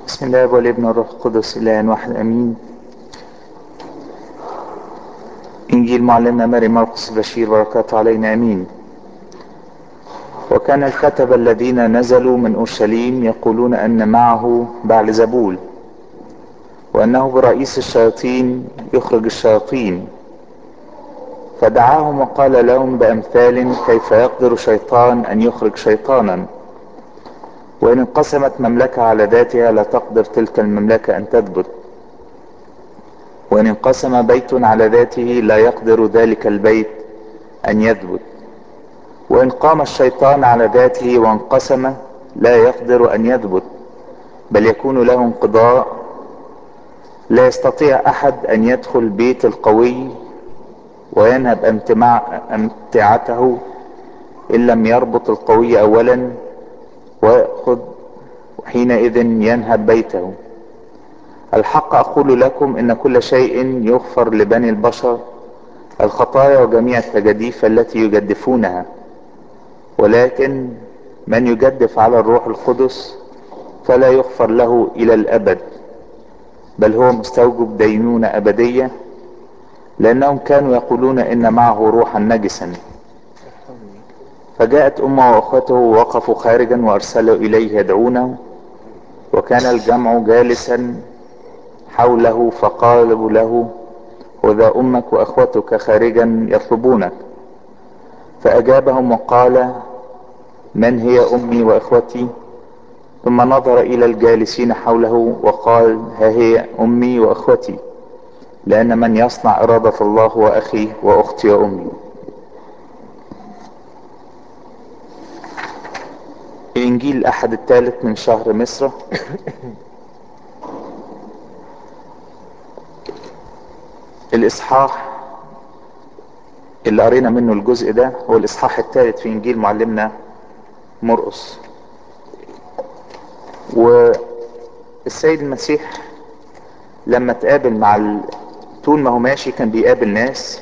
بسم الله والابن والروح القدس اله واحد امين انجيل معلمنا ماري مرقس البشير بركاته علينا امين وكان الكتبة الذين نزلوا من اورشليم يقولون ان معه بعلزبول وانه برئيس الشياطين يخرج الشياطين فدعاهم وقال لهم بامثال كيف يقدر شيطان ان يخرج شيطانا وإن انقسمت مملكة على ذاتها لا تقدر تلك المملكة أن تثبت وإن انقسم بيت على ذاته لا يقدر ذلك البيت أن يثبت وإن قام الشيطان على ذاته وانقسم لا يقدر أن يثبت بل يكون له انقضاء لا يستطيع أحد أن يدخل بيت القوي وينهب أمتعته إن لم يربط القوي أولا ويأخذ حينئذ ينهب بيته الحق أقول لكم إن كل شيء يغفر لبني البشر الخطايا وجميع التجديف التي يجدفونها ولكن من يجدف على الروح القدس فلا يغفر له إلى الأبد بل هو مستوجب دينونة أبدية لأنهم كانوا يقولون إن معه روحا نجسا فجاءت امه واخوته ووقفوا خارجا وارسلوا اليه يدعونه وكان الجمع جالسا حوله فقالوا له وذا امك واخوتك خارجا يطلبونك فاجابهم وقال من هي امي واخوتي ثم نظر الى الجالسين حوله وقال ها هي امي واخوتي لان من يصنع اراده الله هو اخي واختي وامي الانجيل الاحد الثالث من شهر مصر الاصحاح اللي قرينا منه الجزء ده هو الاصحاح الثالث في انجيل معلمنا مرقس والسيد المسيح لما تقابل مع ال... طول ما هو ماشي كان بيقابل ناس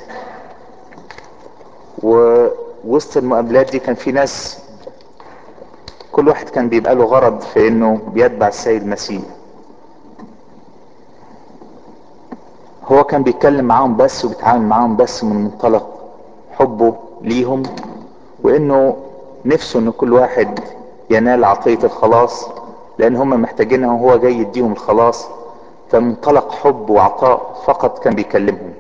ووسط المقابلات دي كان في ناس كل واحد كان بيبقى له غرض في انه بيتبع السيد المسيح هو كان بيتكلم معاهم بس وبيتعامل معاهم بس من منطلق حبه ليهم وانه نفسه ان كل واحد ينال عطية الخلاص لان هم محتاجينها وهو جاي يديهم الخلاص فمنطلق حب وعطاء فقط كان بيكلمهم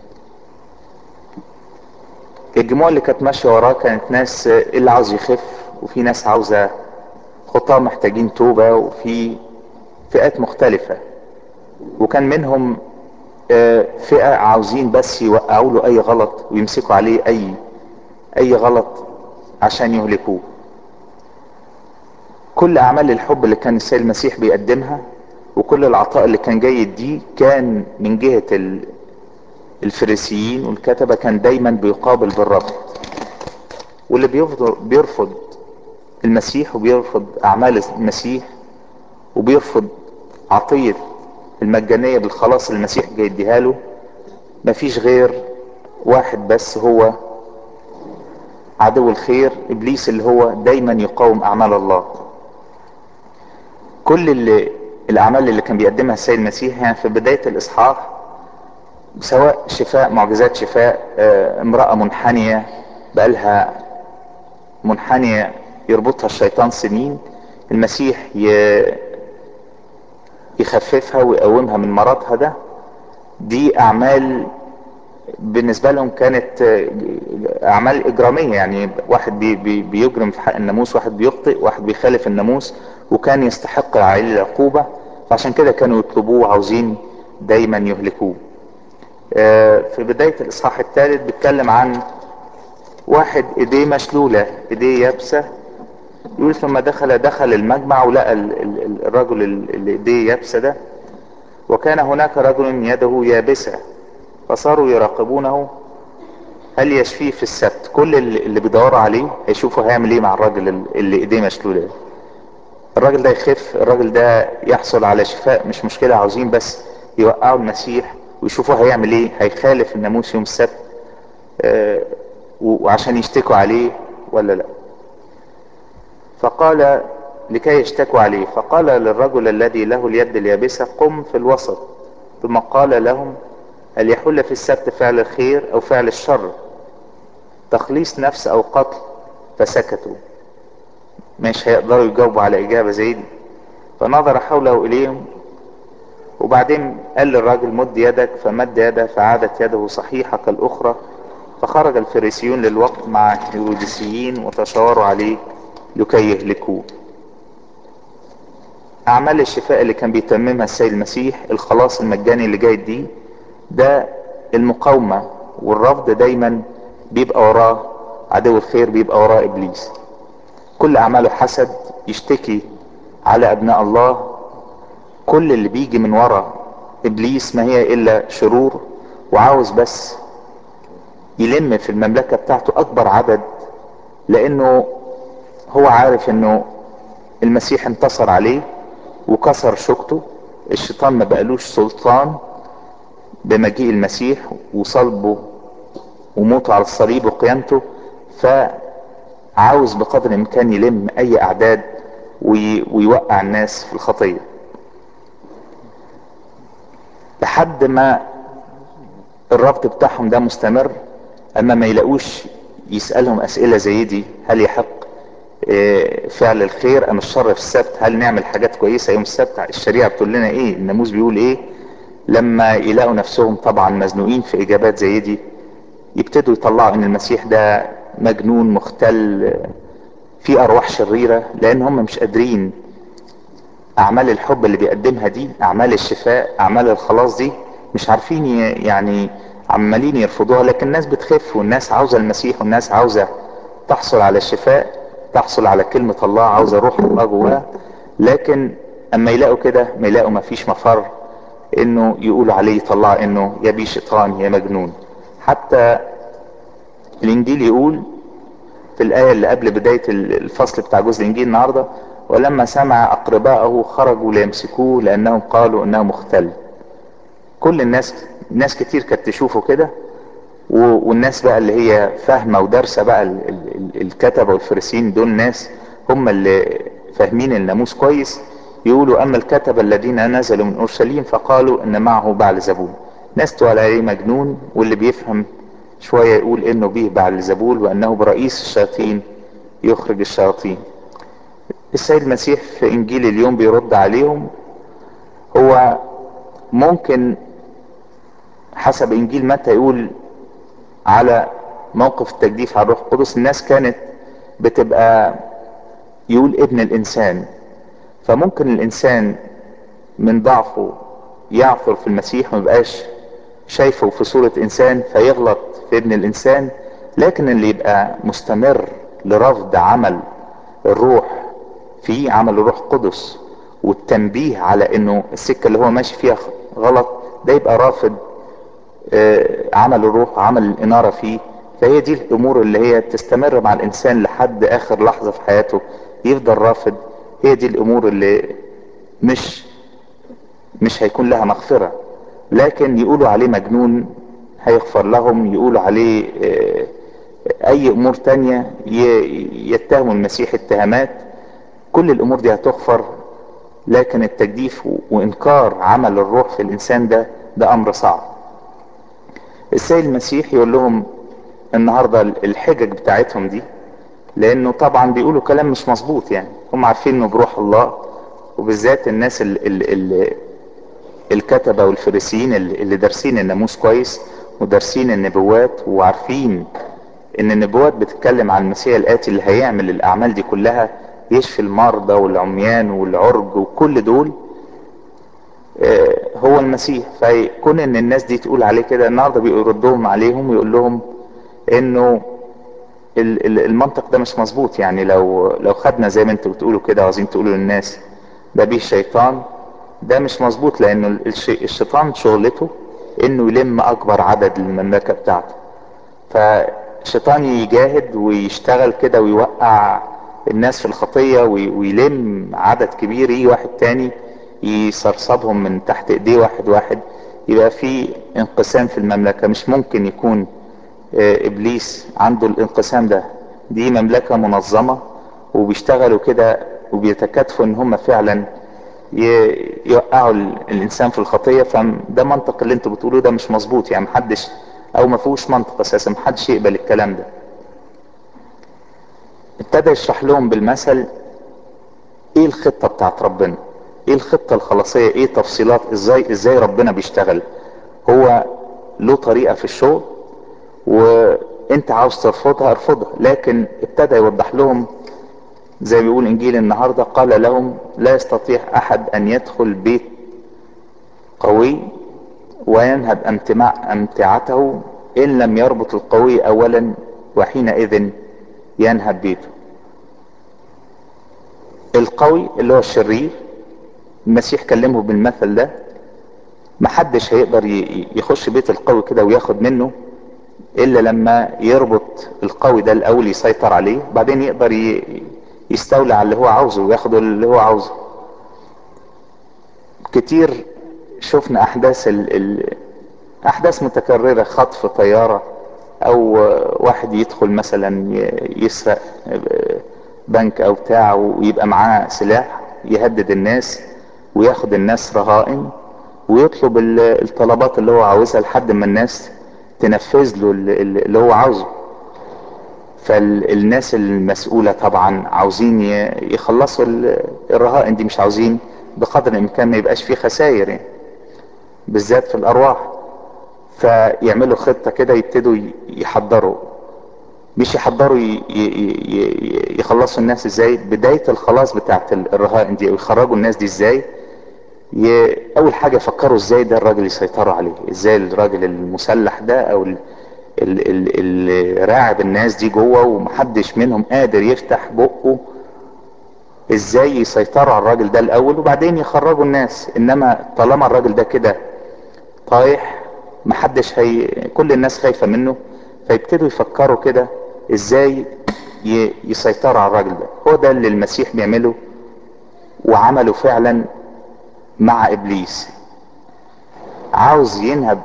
الجموع اللي كانت ماشية وراه كانت ناس اللي عاوز يخف وفي ناس عاوزة خطاة محتاجين توبة وفي فئات مختلفة وكان منهم فئة عاوزين بس يوقعوا له اي غلط ويمسكوا عليه اي اي غلط عشان يهلكوه كل اعمال الحب اللي كان السيد المسيح بيقدمها وكل العطاء اللي كان جاي يديه كان من جهة الفريسيين والكتبة كان دايما بيقابل بالرفض واللي بيرفض المسيح وبيرفض اعمال المسيح وبيرفض عطية المجانية بالخلاص اللي المسيح جاي يديها له مفيش غير واحد بس هو عدو الخير ابليس اللي هو دايما يقاوم اعمال الله كل اللي الاعمال اللي كان بيقدمها السيد المسيح يعني في بداية الاصحاح سواء شفاء معجزات شفاء امرأة منحنية بقالها منحنية يربطها الشيطان سنين المسيح يخففها ويقومها من مرضها ده دي اعمال بالنسبة لهم كانت اعمال اجرامية يعني واحد بي بي بيجرم في حق الناموس واحد بيخطئ واحد بيخالف الناموس وكان يستحق عليه العقوبة فعشان كده كانوا يطلبوه عاوزين دايما يهلكوه في بداية الاصحاح الثالث بيتكلم عن واحد ايديه مشلولة ايديه يابسة يقول ثم دخل دخل المجمع ولقى الرجل اللي ايديه يابسة ده وكان هناك رجل يده يابسة فصاروا يراقبونه هل يشفيه في السبت كل اللي بيدوروا عليه هيشوفوا هيعمل ايه مع الراجل اللي ايديه مشلولة الراجل ده يخف الراجل ده يحصل على شفاء مش مشكلة عاوزين بس يوقعوا المسيح ويشوفوا هيعمل ايه هيخالف الناموس يوم السبت آه وعشان يشتكوا عليه ولا لا فقال لكي يشتكوا عليه فقال للرجل الذي له اليد اليابسة قم في الوسط ثم قال لهم هل يحل في السبت فعل الخير او فعل الشر تخليص نفس او قتل فسكتوا مش هيقدروا يجاوبوا على اجابة زي دي فنظر حوله اليهم وبعدين قال للراجل مد يدك فمد يده فعادت يده صحيحة كالاخرى فخرج الفريسيون للوقت مع هيروديسيين وتشاوروا عليه لكي يهلكوه اعمال الشفاء اللي كان بيتممها السيد المسيح الخلاص المجاني اللي جاي دي ده المقاومة والرفض دايما بيبقى وراه عدو الخير بيبقى وراه ابليس كل اعماله حسد يشتكي على ابناء الله كل اللي بيجي من ورا ابليس ما هي الا شرور وعاوز بس يلم في المملكة بتاعته اكبر عدد لانه هو عارف انه المسيح انتصر عليه وكسر شوكته الشيطان ما بقالوش سلطان بمجيء المسيح وصلبه وموته على الصليب وقيامته فعاوز بقدر الامكان يلم اي اعداد ويوقع الناس في الخطيه لحد ما الربط بتاعهم ده مستمر اما ما يلاقوش يسألهم اسئلة زي دي هل يحق فعل الخير ام الشر في السبت هل نعمل حاجات كويسة يوم السبت الشريعة بتقول لنا ايه الناموس بيقول ايه لما يلاقوا نفسهم طبعا مزنوقين في اجابات زي دي يبتدوا يطلعوا ان المسيح ده مجنون مختل في ارواح شريرة لان هم مش قادرين اعمال الحب اللي بيقدمها دي اعمال الشفاء اعمال الخلاص دي مش عارفين يعني عمالين يرفضوها لكن الناس بتخف والناس عاوزة المسيح والناس عاوزة تحصل على الشفاء تحصل على كلمة الله عاوزة روح الله جواها لكن اما يلاقوا كده ما يلاقوا ما فيش مفر انه يقولوا عليه يطلع انه يا بيه شيطان يا مجنون حتى الانجيل يقول في الاية اللي قبل بداية الفصل بتاع جزء الانجيل النهاردة ولما سمع اقرباءه خرجوا ليمسكوه لانهم قالوا انه مختل كل الناس ناس كتير كانت تشوفه كده والناس بقى اللي هي فاهمة ودارسة بقى ال ال الكتبة والفريسين دول ناس هم اللي فاهمين الناموس كويس يقولوا اما الكتبة الذين نزلوا من اورشليم فقالوا ان معه بعل زبول ناس تقول عليه مجنون واللي بيفهم شوية يقول انه به بعل زبول وانه برئيس الشياطين يخرج الشياطين السيد المسيح في انجيل اليوم بيرد عليهم هو ممكن حسب انجيل متى يقول على موقف التجديف على الروح القدس الناس كانت بتبقى يقول ابن الانسان فممكن الانسان من ضعفه يعثر في المسيح وميبقاش شايفه في صورة انسان فيغلط في ابن الانسان لكن اللي يبقى مستمر لرفض عمل الروح في عمل الروح القدس والتنبيه على انه السكة اللي هو ماشي فيها غلط ده يبقى رافض عمل الروح عمل الانارة فيه فهي دي الامور اللي هي تستمر مع الانسان لحد اخر لحظة في حياته يفضل رافض هي دي الامور اللي مش مش هيكون لها مغفرة لكن يقولوا عليه مجنون هيغفر لهم يقولوا عليه اي امور تانية يتهموا المسيح اتهامات كل الامور دي هتغفر لكن التجديف وانكار عمل الروح في الانسان ده ده امر صعب السيد المسيح يقول لهم النهاردة الحجج بتاعتهم دي لانه طبعا بيقولوا كلام مش مظبوط يعني هم عارفين انه بروح الله وبالذات الناس اللي الكتبة والفريسيين اللي دارسين الناموس كويس ودارسين النبوات وعارفين ان النبوات بتتكلم عن المسيح الاتي اللي هيعمل الاعمال دي كلها يشفي المرضى والعميان والعرج وكل دول هو المسيح فيكون ان الناس دي تقول عليه كده النهارده بيردهم عليهم ويقول لهم انه المنطق ده مش مظبوط يعني لو لو خدنا زي ما انتوا بتقولوا كده عاوزين تقولوا للناس ده بيه الشيطان ده مش مظبوط لانه الشيطان شغلته انه يلم اكبر عدد للمملكة بتاعته فالشيطان يجاهد ويشتغل كده ويوقع الناس في الخطية ويلم عدد كبير يجي واحد تاني يصرصبهم من تحت ايديه واحد واحد يبقى في انقسام في المملكة مش ممكن يكون ابليس عنده الانقسام ده دي مملكة منظمة وبيشتغلوا كده وبيتكاتفوا ان هم فعلا يوقعوا الانسان في الخطية فده منطق اللي انتوا بتقولوه ده مش مظبوط يعني محدش او ما فيهوش منطق اساسا محدش يقبل الكلام ده ابتدى يشرح لهم بالمثل ايه الخطة بتاعت ربنا ايه الخطة الخلاصية ايه تفصيلات ازاي ازاي ربنا بيشتغل هو له طريقة في الشغل وانت عاوز ترفضها ارفضها لكن ابتدى يوضح لهم زي ما بيقول انجيل النهاردة قال لهم لا يستطيع احد ان يدخل بيت قوي وينهب امتماع امتعته ان لم يربط القوي اولا وحينئذ ينهب بيته القوي اللي هو الشرير المسيح كلمه بالمثل ده محدش هيقدر يخش بيت القوي كده وياخد منه الا لما يربط القوي ده الاول يسيطر عليه بعدين يقدر يستولى على اللي هو عاوزه وياخده اللي هو عاوزه كتير شفنا احداث ال ال احداث متكررة خطف طيارة او واحد يدخل مثلا يسرق بنك او بتاع ويبقى معاه سلاح يهدد الناس وياخد الناس رهائن ويطلب الطلبات اللي هو عاوزها لحد ما الناس تنفذ له اللي هو عاوزه فالناس المسؤولة طبعا عاوزين يخلصوا الرهائن دي مش عاوزين بقدر الامكان ما يبقاش فيه خسائر يعني بالذات في الارواح فيعملوا خطة كده يبتدوا يحضروا مش يحضروا يخلصوا الناس ازاي بداية الخلاص بتاعت الرهائن دي ويخرجوا الناس دي ازاي اول حاجة يفكروا ازاي ده الراجل يسيطروا عليه ازاي الراجل المسلح ده او اللي راعب الناس دي جوه ومحدش منهم قادر يفتح بقه ازاي يسيطروا على الراجل ده الاول وبعدين يخرجوا الناس انما طالما الراجل ده كده طايح محدش هي كل الناس خايفة منه فيبتدوا يفكروا كده ازاي يسيطروا على الراجل ده هو ده اللي المسيح بيعمله وعمله فعلا مع ابليس عاوز ينهب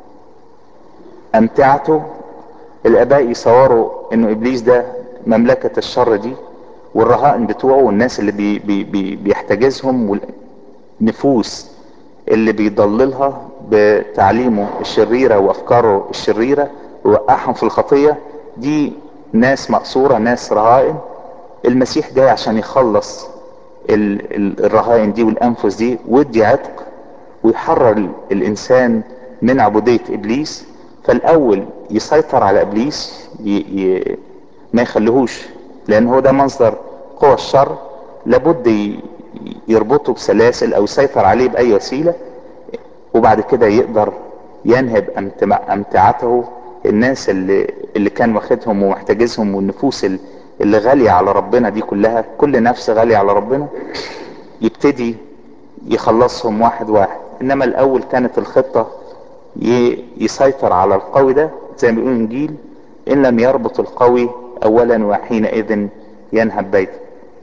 امتعته الاباء يصوروا انه ابليس ده مملكة الشر دي والرهائن بتوعه والناس اللي بي بي بي بيحتجزهم والنفوس اللي بيضللها بتعليمه الشريرة وافكاره الشريرة ووقعهم في الخطية دي ناس مقصورة ناس رهائن المسيح جاي عشان يخلص ال ال الرهائن دي والانفس دي ودي عتق ويحرر الانسان من عبودية ابليس فالاول يسيطر على ابليس ي ي ما يخليهوش لان هو ده مصدر قوى الشر لابد يربطه بسلاسل او يسيطر عليه باي وسيلة وبعد كده يقدر ينهب امتعته الناس اللي, اللي كان واخدهم ومحتجزهم والنفوس اللي غالية على ربنا دي كلها كل نفس غالية على ربنا يبتدي يخلصهم واحد واحد انما الاول كانت الخطة يسيطر على القوي ده زي ما بيقول الانجيل ان لم يربط القوي اولا وحينئذ ينهب بيته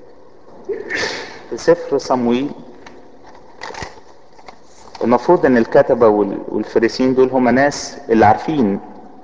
في سفر صمويل المفروض ان الكتبة والفريسين دول هم ناس اللي عارفين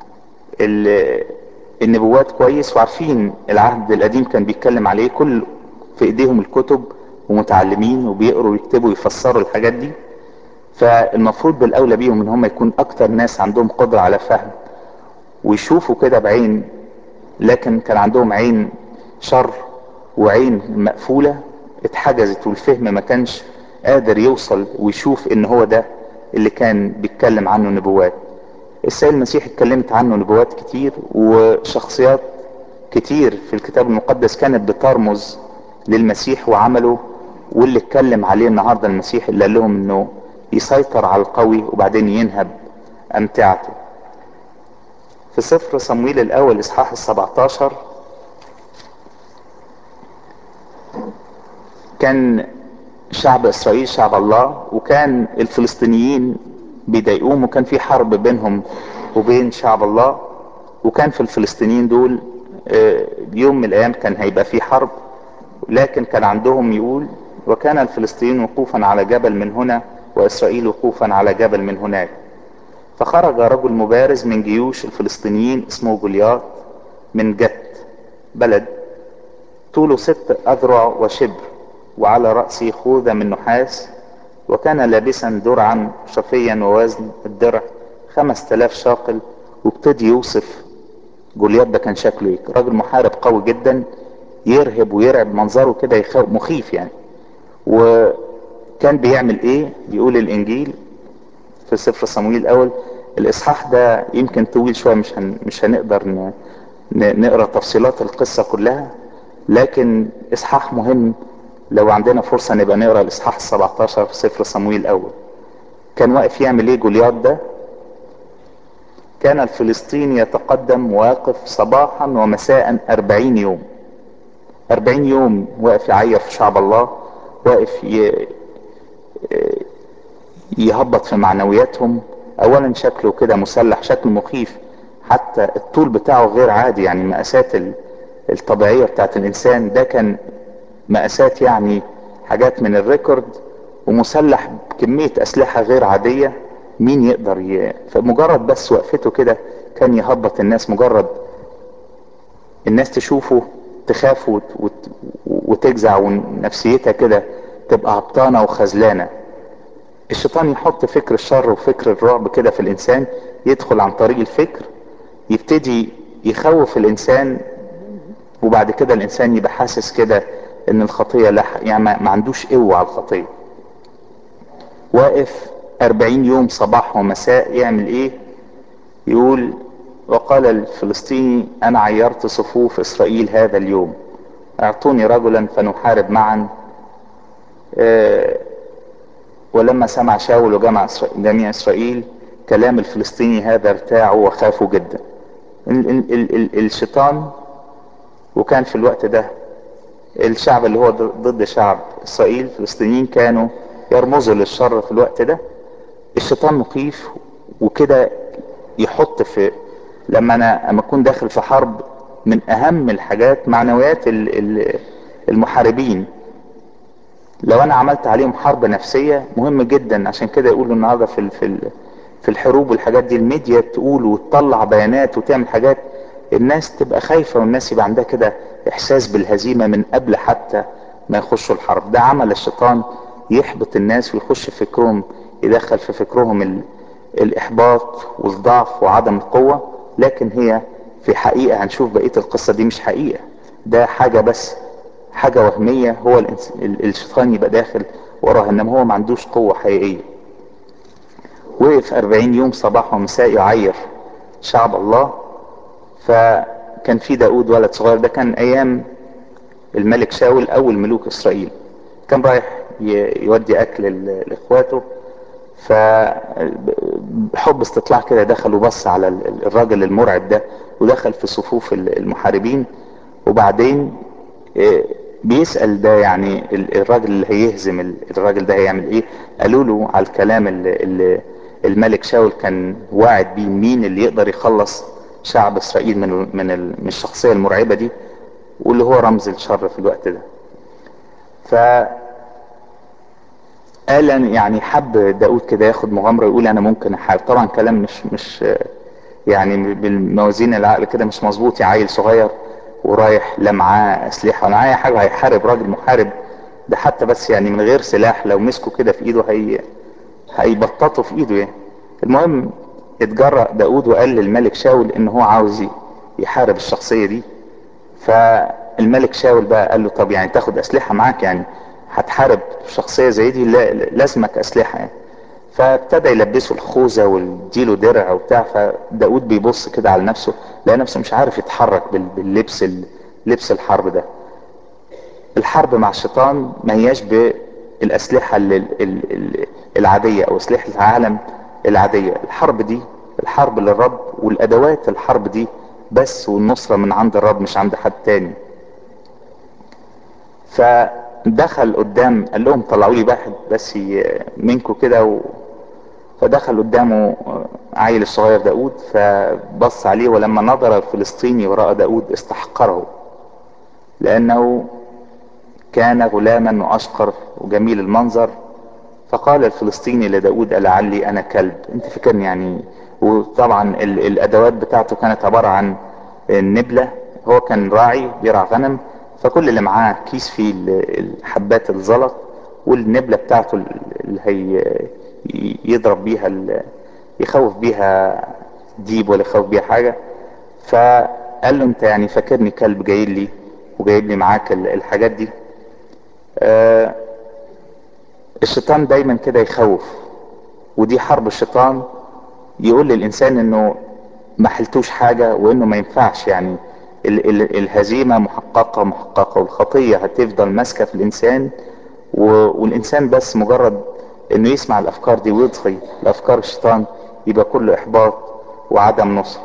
النبوات كويس وعارفين العهد القديم كان بيتكلم عليه كل في ايديهم الكتب ومتعلمين وبيقروا ويكتبوا ويفسروا الحاجات دي فالمفروض بالاولى بيهم ان هم يكون اكتر ناس عندهم قدرة على فهم ويشوفوا كده بعين لكن كان عندهم عين شر وعين مقفولة اتحجزت والفهم ما كانش قادر يوصل ويشوف ان هو ده اللي كان بيتكلم عنه نبوات السيد المسيح اتكلمت عنه نبوات كتير وشخصيات كتير في الكتاب المقدس كانت بترمز للمسيح وعمله واللي اتكلم عليه النهاردة المسيح اللي قال لهم انه يسيطر على القوي وبعدين ينهب امتعته في سفر صمويل الاول اصحاح السبعتاشر كان شعب اسرائيل شعب الله وكان الفلسطينيين بيضايقوهم وكان في حرب بينهم وبين شعب الله وكان في الفلسطينيين دول يوم من الايام كان هيبقى في حرب لكن كان عندهم يقول وكان الفلسطينيين وقوفا على جبل من هنا واسرائيل وقوفا على جبل من هناك فخرج رجل مبارز من جيوش الفلسطينيين اسمه جولياط من جت بلد طوله ست اذرع وشبر وعلى رأسه خوذة من نحاس وكان لابسا درعا شفيا ووزن الدرع خمس تلاف شاقل وابتدي يوصف جوليات ده كان شكله ايه راجل محارب قوي جدا يرهب ويرعب منظره كده يخاف مخيف يعني وكان بيعمل ايه بيقول الانجيل في سفر صمويل الاول الاصحاح ده يمكن طويل شويه مش هن مش هنقدر ن... ن... نقرا تفصيلات القصه كلها لكن اصحاح مهم لو عندنا فرصه نبقى نقرا الاصحاح ال17 في سفر صمويل الاول كان واقف يعمل ايه جوليات ده كان الفلسطيني يتقدم واقف صباحا ومساء أربعين يوم أربعين يوم واقف يعير في شعب الله واقف ي... يهبط في معنوياتهم اولا شكله كده مسلح شكل مخيف حتى الطول بتاعه غير عادي يعني المقاسات الطبيعية بتاعت الانسان ده كان مقاسات يعني حاجات من الريكورد ومسلح بكمية اسلحة غير عادية مين يقدر ي... فمجرد بس وقفته كده كان يهبط الناس مجرد الناس تشوفه تخاف وت... وت... وتجزع ونفسيتها كده تبقى هبطانة وخزلانة الشيطان يحط فكر الشر وفكر الرعب كده في الانسان يدخل عن طريق الفكر يبتدي يخوف الانسان وبعد كده الانسان يبقى حاسس كده ان الخطية لا يعني ما عندوش قوة على الخطية واقف أربعين يوم صباح ومساء يعمل ايه يقول وقال الفلسطيني انا عيرت صفوف اسرائيل هذا اليوم اعطوني رجلا فنحارب معا اه ولما سمع شاول وجمع جميع اسرائيل كلام الفلسطيني هذا ارتاعوا وخافوا جدا ال ال ال ال الشيطان وكان في الوقت ده الشعب اللي هو ضد شعب اسرائيل الفلسطينيين كانوا يرمزوا للشر في الوقت ده الشيطان مخيف وكده يحط في لما انا اما اكون داخل في حرب من اهم الحاجات معنويات المحاربين لو انا عملت عليهم حرب نفسية مهم جدا عشان كده يقولوا النهاردة في في في الحروب والحاجات دي الميديا تقول وتطلع بيانات وتعمل حاجات الناس تبقى خايفة والناس يبقى عندها كده احساس بالهزيمة من قبل حتى ما يخشوا الحرب ده عمل الشيطان يحبط الناس ويخش في فكرهم يدخل في فكرهم ال... الاحباط والضعف وعدم القوة لكن هي في حقيقة هنشوف بقية القصة دي مش حقيقة ده حاجة بس حاجة وهمية هو الإنس... الشيطان يبقى داخل وراها انما هو ما عندوش قوة حقيقية وقف أربعين يوم صباح ومساء يعير شعب الله فكان في داود ولد صغير ده كان ايام الملك شاول اول ملوك اسرائيل كان رايح يودي اكل لاخواته فحب استطلاع كده دخل وبص على الراجل المرعب ده ودخل في صفوف المحاربين وبعدين بيسأل ده يعني الراجل اللي هيهزم الراجل ده هيعمل ايه قالوا له على الكلام اللي الملك شاول كان واعد بيه مين اللي يقدر يخلص شعب اسرائيل من من من الشخصيه المرعبه دي واللي هو رمز الشر في الوقت ده ف قال يعني حب داود كده ياخد مغامره يقول انا ممكن احارب طبعا كلام مش مش يعني بالموازين العقل كده مش مظبوط يا عيل صغير ورايح لا معاه اسلحه ولا معاه حاجه هيحارب راجل محارب ده حتى بس يعني من غير سلاح لو مسكه كده في ايده هي هيبططه في ايده يعني المهم اتجرأ داود وقال للملك شاول ان هو عاوز يحارب الشخصية دي فالملك شاول بقى قال له طب يعني تاخد اسلحة معاك يعني هتحارب شخصية زي دي لازمك اسلحة يعني فابتدى يلبسه الخوذة ويديله درع وبتاع فداود بيبص كده على نفسه لقى نفسه مش عارف يتحرك باللبس لبس الحرب ده الحرب مع الشيطان ما هياش بالاسلحة العادية او اسلحة العالم العادية الحرب دي الحرب للرب والادوات الحرب دي بس والنصرة من عند الرب مش عند حد تاني فدخل قدام قال لهم طلعوا لي واحد بس منكم كده و... فدخل قدامه عيل الصغير داود فبص عليه ولما نظر الفلسطيني وراء داود استحقره لانه كان غلاما واشقر وجميل المنظر فقال الفلسطيني لداود لعلي انا كلب انت فاكرني يعني وطبعا الادوات بتاعته كانت عبارة عن النبلة هو كان راعي بيرعى غنم فكل اللي معاه كيس فيه حبات الزلط والنبلة بتاعته اللي هي يضرب بيها يخوف بيها ديب ولا يخوف بيها حاجة فقال له انت يعني فاكرني كلب جاي لي وجايب لي معاك الحاجات دي آه الشيطان دايما كده يخوف ودي حرب الشيطان يقول للإنسان انه ما حلتوش حاجة وانه ما ينفعش يعني ال ال الهزيمة محققة محققة والخطية هتفضل ماسكة في الإنسان والإنسان بس مجرد انه يسمع الأفكار دي ويطفي الأفكار الشيطان يبقى كله إحباط وعدم نصر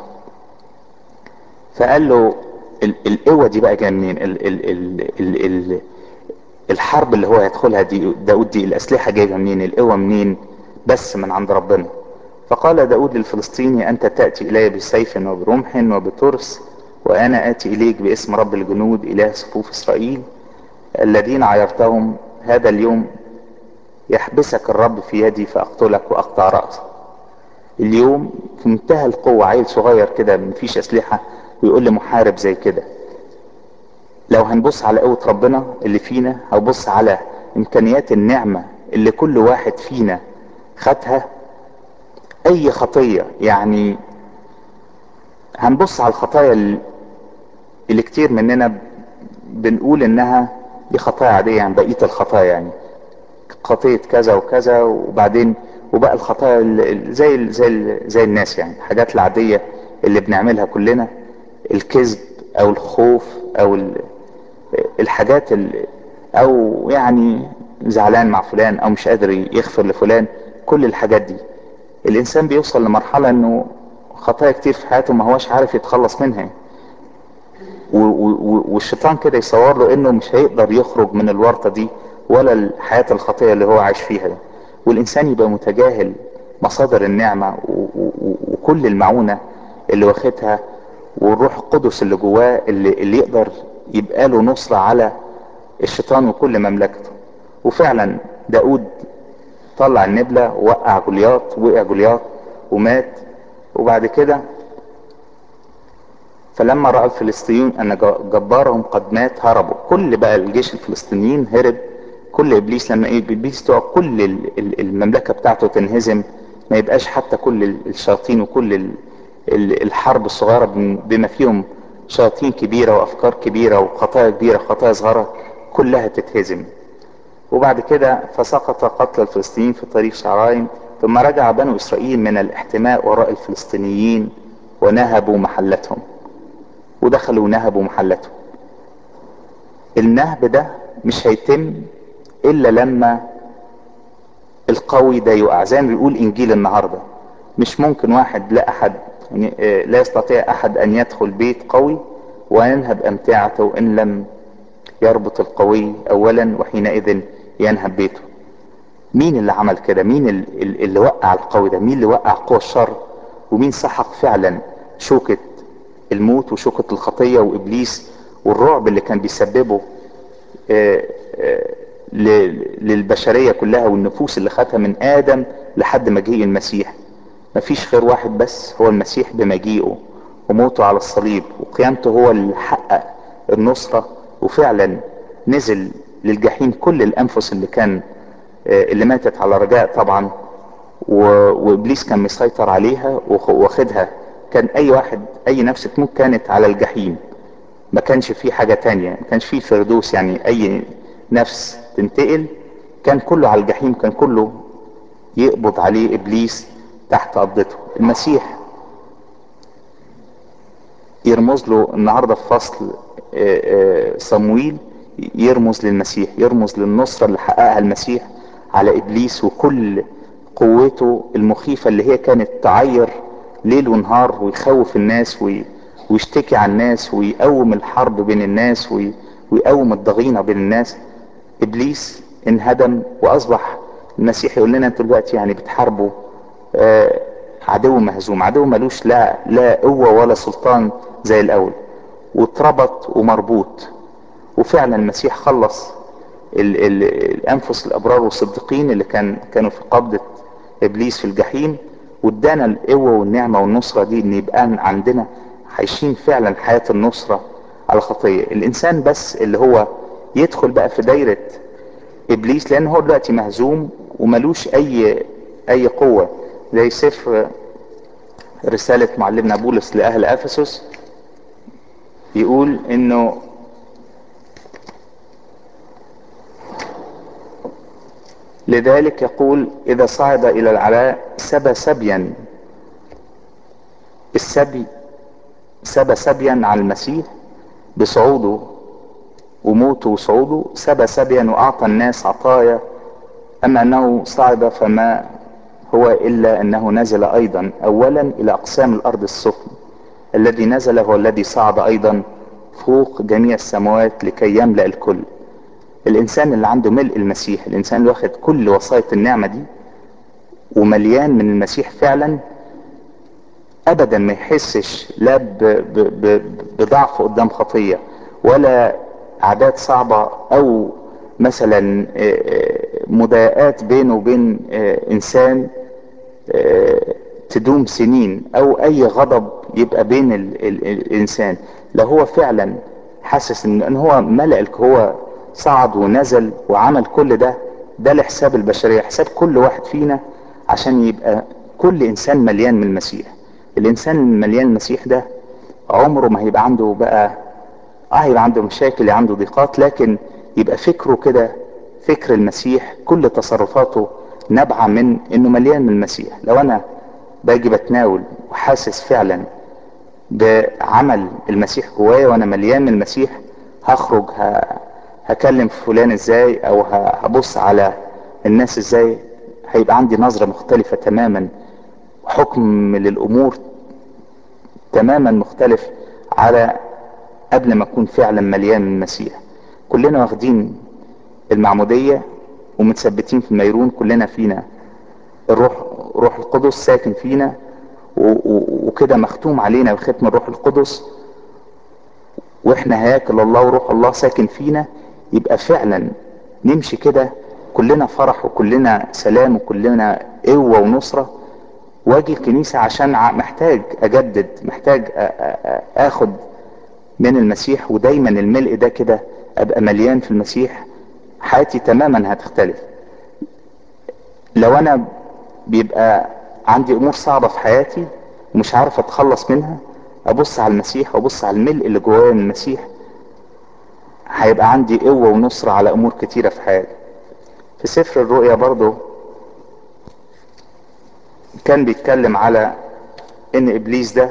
فقال له القوة دي بقى جاية منين ال ال ال ال ال الحرب اللي هو هيدخلها دي داود دي الأسلحة جاية منين القوة منين بس من عند ربنا فقال داود للفلسطيني أنت تأتي إلي بسيف وبرمح وبترس وأنا آتي إليك باسم رب الجنود إله صفوف إسرائيل الذين عيرتهم هذا اليوم يحبسك الرب في يدي فأقتلك وأقطع رأسك اليوم في منتهى القوة عيل صغير كده مفيش أسلحة ويقول لمحارب زي كده لو هنبص على قوة ربنا اللي فينا هنبص على إمكانيات النعمة اللي كل واحد فينا خدها أي خطية يعني هنبص على الخطايا اللي كتير مننا بنقول إنها دي خطايا عادية يعني بقية الخطايا يعني خطية كذا وكذا وبعدين وبقى الخطايا زي زي زي الناس يعني الحاجات العادية اللي بنعملها كلنا الكذب او الخوف او الحاجات اللي او يعني زعلان مع فلان او مش قادر يغفر لفلان كل الحاجات دي الانسان بيوصل لمرحلة انه خطايا كتير في حياته ما هوش عارف يتخلص منها والشيطان كده يصور له انه مش هيقدر يخرج من الورطة دي ولا الحياة الخطية اللي هو عايش فيها دي. والإنسان يبقى متجاهل مصادر النعمة وكل المعونة اللي واخدها والروح القدس اللي جواه اللي, اللي يقدر يبقى له نصرة على الشيطان وكل مملكته وفعلا داود طلع النبلة ووقع جولياط وقع جولياط ومات وبعد كده فلما رأى الفلسطينيون أن جبارهم قد مات هربوا كل بقى الجيش الفلسطينيين هرب كل ابليس لما ايه ابليس تقع كل المملكه بتاعته تنهزم ما يبقاش حتى كل الشياطين وكل الحرب الصغيره بما فيهم شياطين كبيره وافكار كبيره وخطايا كبيره وخطايا صغيره كلها تتهزم وبعد كده فسقط قتل الفلسطينيين في طريق شعرايم ثم رجع بنو اسرائيل من الاحتماء وراء الفلسطينيين ونهبوا محلتهم ودخلوا نهبوا محلتهم النهب ده مش هيتم الا لما القوي ده يقع زي ما بيقول انجيل النهارده مش ممكن واحد لا احد لا يستطيع احد ان يدخل بيت قوي وينهب امتعته ان لم يربط القوي اولا وحينئذ ينهب بيته مين اللي عمل كده مين اللي وقع القوي ده مين اللي وقع قوى الشر ومين سحق فعلا شوكة الموت وشوكة الخطية وابليس والرعب اللي كان بيسببه آآ آآ للبشرية كلها والنفوس اللي خدها من آدم لحد مجيء المسيح مفيش خير واحد بس هو المسيح بمجيئه وموته على الصليب وقيامته هو اللي حقق النصرة وفعلا نزل للجحيم كل الأنفس اللي كان اللي ماتت على رجاء طبعا وإبليس كان مسيطر عليها واخدها كان أي واحد أي نفس تموت كانت على الجحيم ما كانش فيه حاجة تانية ما كانش فيه الفردوس يعني أي نفس تنتقل كان كله على الجحيم كان كله يقبض عليه ابليس تحت قبضته المسيح يرمز له النهارده في فصل صمويل يرمز للمسيح يرمز للنصرة اللي حققها المسيح على ابليس وكل قوته المخيفة اللي هي كانت تعير ليل ونهار ويخوف الناس ويشتكي عن الناس ويقوم الحرب بين الناس ويقوم الضغينة بين الناس ابليس انهدم واصبح المسيح يقول لنا انتوا دلوقتي يعني بتحاربوا آه عدو مهزوم عدو ملوش لا لا قوه ولا سلطان زي الاول واتربط ومربوط وفعلا المسيح خلص ال ال الانفس الابرار والصديقين اللي كان كانوا في قبضه ابليس في الجحيم وادانا القوه والنعمه والنصره دي ان يبقى عندنا عايشين فعلا حياه النصره على خطية الانسان بس اللي هو يدخل بقى في دايرة ابليس لان هو دلوقتي مهزوم وملوش اي اي قوة زي سفر رسالة معلمنا بولس لأهل أفسس يقول إنه لذلك يقول إذا صعد إلى العلاء سبى سبيا السبي سبى سبيا على المسيح بصعوده وموته وصعوده سبى سبيا وأعطى الناس عطايا أما أنه صعد فما هو إلا أنه نزل أيضا أولا إلى أقسام الأرض السفلى الذي نزل هو الذي صعد أيضا فوق جميع السماوات لكي يملأ الكل الإنسان اللي عنده ملء المسيح الإنسان اللي واخد كل وصاية النعمة دي ومليان من المسيح فعلا أبدا ما يحسش لا ب ب ب بضعف قدام خطية ولا عادات صعبة أو مثلا مضايقات بينه وبين إنسان تدوم سنين او اي غضب يبقى بين ال ال الانسان لو هو فعلا حاسس ان, إن هو ملأ هو صعد ونزل وعمل كل ده ده لحساب البشرية حساب كل واحد فينا عشان يبقى كل انسان مليان من المسيح الانسان المليان المسيح ده عمره ما هيبقى عنده بقى اه هيبقى عنده مشاكل عنده ضيقات لكن يبقى فكره كده فكر المسيح كل تصرفاته نابعة من انه مليان من المسيح لو انا باجي بتناول وحاسس فعلا بعمل المسيح جوايا وانا مليان من المسيح هخرج ه... هكلم فلان ازاي او هبص على الناس ازاي هيبقى عندي نظرة مختلفة تماما حكم للامور تماما مختلف على قبل ما اكون فعلا مليان من المسيح كلنا واخدين المعمودية ومتثبتين في الميرون كلنا فينا الروح روح القدس ساكن فينا وكده مختوم علينا بختم الروح القدس واحنا هياكل الله وروح الله ساكن فينا يبقى فعلا نمشي كده كلنا فرح وكلنا سلام وكلنا قوة ونصرة واجي الكنيسة عشان محتاج اجدد محتاج اخد من المسيح ودايما الملء ده كده ابقى مليان في المسيح حياتي تماما هتختلف لو انا بيبقى عندي امور صعبة في حياتي ومش عارف اتخلص منها ابص على المسيح وابص على الملء اللي جوايا من المسيح هيبقى عندي قوة ونصرة على امور كتيرة في حياتي في سفر الرؤيا برضو كان بيتكلم على ان ابليس ده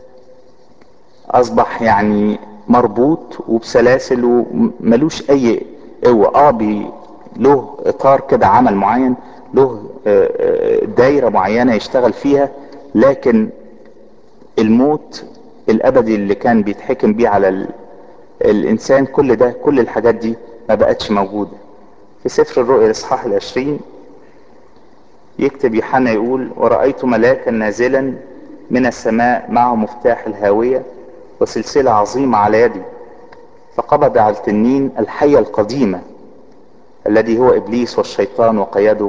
اصبح يعني مربوط وبسلاسل وملوش اي قوة اه بي له اطار كده عمل معين له دايرة معينة يشتغل فيها لكن الموت الابدي اللي كان بيتحكم بيه على ال... الانسان كل ده كل الحاجات دي ما بقتش موجودة في سفر الرؤيا الاصحاح العشرين يكتب يوحنا يقول ورأيت ملاكا نازلا من السماء معه مفتاح الهاوية وسلسلة عظيمة على يدي فقبض على التنين الحية القديمة الذي هو ابليس والشيطان وقيده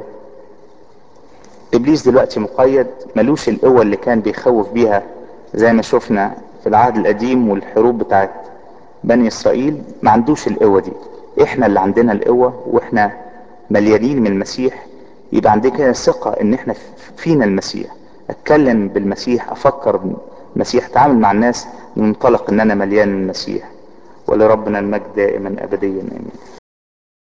ابليس دلوقتي مقيد ملوش القوة اللي كان بيخوف بيها زي ما شفنا في العهد القديم والحروب بتاعت بني اسرائيل ما عندوش القوة دي احنا اللي عندنا القوة واحنا مليانين من المسيح يبقى عندنا ثقة ان احنا فينا المسيح اتكلم بالمسيح افكر بالمسيح اتعامل مع الناس من منطلق ان انا مليان من المسيح ولربنا المجد دائما ابديا امين